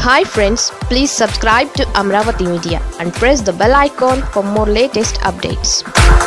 hi friends please subscribe to Amaravati media and press the bell icon for more latest updates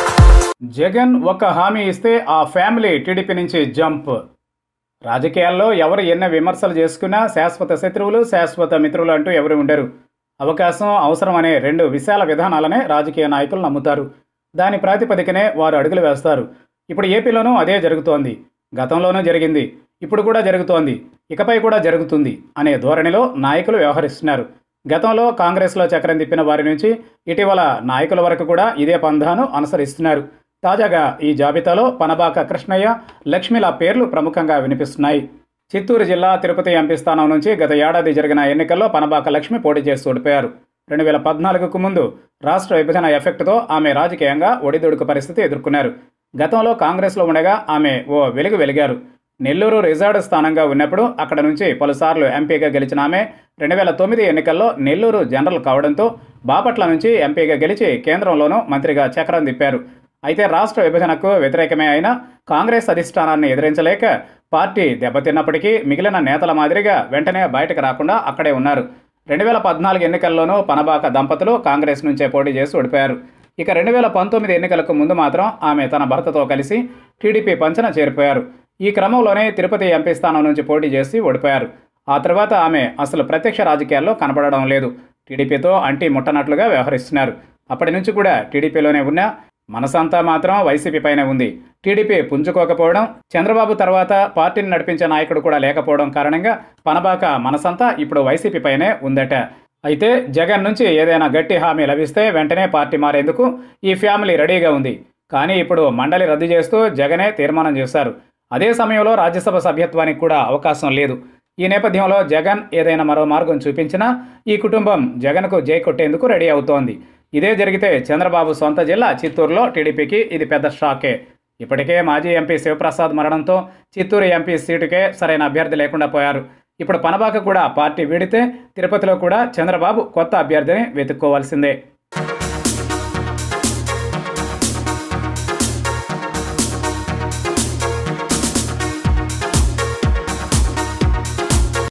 Jagan ఒక హామీ ఇస్తే ఆ family TDP నుంచి jump రాజకీయాల్లో ఎవరు ఎన్ని విమర్శలు చేసుకున్నా శాశ్వత శత్రువులు శాశ్వత మిత్రులు అంటూ ఎవరు ఉండరు అవకాశం అవసరం అనే రెండు విశాల విధానాలనే రాజకీయ నాయకులు నమ్ముతారు దాని ప్రాతిపదికనే వారు అడుగులు వేస్తారు ఇప్పుడు ఏపీలోనూ అదే జరుగుతోంది గతంలోనూ జరిగింది ఇప్పుడు కూడా జరుగుతోంది ఇకపై కూడా జరుగుతుంది అనే ధోరణిలో నాయకులు వ్యవహరిస్తున్నారు గతంలో కాంగ్రెస్లో చక్రం తిప్పిన వారి నుంచి ఇటీవల నాయకుల వరకు కూడా ఇదే పంధాను అనుసరిస్తున్నారు తాజాగా ఈ జాబితాలో పనబాక కృష్ణయ్య లక్ష్మిల పేర్లు ప్రముఖంగా వినిపిస్తున్నాయి చిత్తూరు జిల్లా తిరుపతి ఎంపీ స్థానం నుంచి గత ఏడాది జరిగిన ఎన్నికల్లో పనబాక లక్ష్మి పోటీ చేసి ఓడిపోయారు రెండు వేల పద్నాలుగుకు ముందు రాష్ట్ర విభజన ఎఫెక్ట్తో ఆమె రాజకీయంగా ఒడిదుడుకు పరిస్థితి ఎదుర్కొన్నారు గతంలో కాంగ్రెస్లో ఉండగా ఆమె ఓ వెలుగు వెలిగారు నెల్లూరు రిజర్వ్డ్ స్థానంగా ఉన్నప్పుడు అక్కడ నుంచి పలుసార్లు ఎంపీగా గెలిచిన ఆమె రెండు వేల తొమ్మిది ఎన్నికల్లో నెల్లూరు జనరల్ కావడంతో బాపట్ల నుంచి ఎంపీగా గెలిచి కేంద్రంలోనూ మంత్రిగా చక్రం తిప్పారు అయితే రాష్ట్ర విభజనకు వ్యతిరేకమే అయినా కాంగ్రెస్ అధిష్టానాన్ని ఎదిరించలేక పార్టీ దెబ్బతిన్నప్పటికీ మిగిలిన నేతల మాదిరిగా వెంటనే బయటకు రాకుండా అక్కడే ఉన్నారు రెండు వేల పద్నాలుగు ఎన్నికల్లోనూ పనబాక దంపతులు కాంగ్రెస్ నుంచే పోటీ చేసి ఓడిపోయారు ఇక రెండు వేల పంతొమ్మిది ఎన్నికలకు ముందు మాత్రం ఆమె తన భర్తతో కలిసి టీడీపీ పంచన చేరిపోయారు ఈ క్రమంలోనే తిరుపతి ఎంపీ స్థానం నుంచి పోటీ చేసి ఓడిపోయారు ఆ తర్వాత ఆమె అసలు ప్రత్యక్ష రాజకీయాల్లో కనపడడం లేదు టీడీపీతో అంటి ముట్టనట్లుగా వ్యవహరిస్తున్నారు అప్పటి నుంచి కూడా టీడీపీలోనే ఉన్న మనసంతా మాత్రం వైసీపీ పైనే ఉంది టీడీపీ పుంజుకోకపోవడం చంద్రబాబు తర్వాత పార్టీని నడిపించే నాయకుడు కూడా లేకపోవడం కారణంగా పనబాక మనసంతా ఇప్పుడు వైసీపీ పైనే ఉందట అయితే జగన్ నుంచి ఏదైనా గట్టి హామీ లభిస్తే వెంటనే పార్టీ మారేందుకు ఈ ఫ్యామిలీ రెడీగా ఉంది కానీ ఇప్పుడు మండలి రద్దు చేస్తూ జగనే తీర్మానం చేశారు అదే సమయంలో రాజ్యసభ సభ్యత్వానికి కూడా అవకాశం లేదు ఈ నేపథ్యంలో జగన్ ఏదైనా మరో మార్గం చూపించినా ఈ కుటుంబం జగన్కు జై కొట్టేందుకు రెడీ అవుతోంది ఇదే జరిగితే చంద్రబాబు సొంత జిల్లా చిత్తూరులో టీడీపీకి ఇది పెద్ద షాకే ఇప్పటికే మాజీ ఎంపీ శివప్రసాద్ మరణంతో చిత్తూరు ఎంపీ సీటుకే సరైన అభ్యర్థి లేకుండా పోయారు ఇప్పుడు పనబాక కూడా పార్టీ వీడితే తిరుపతిలో కూడా చంద్రబాబు కొత్త అభ్యర్థిని వెతుక్కోవాల్సిందే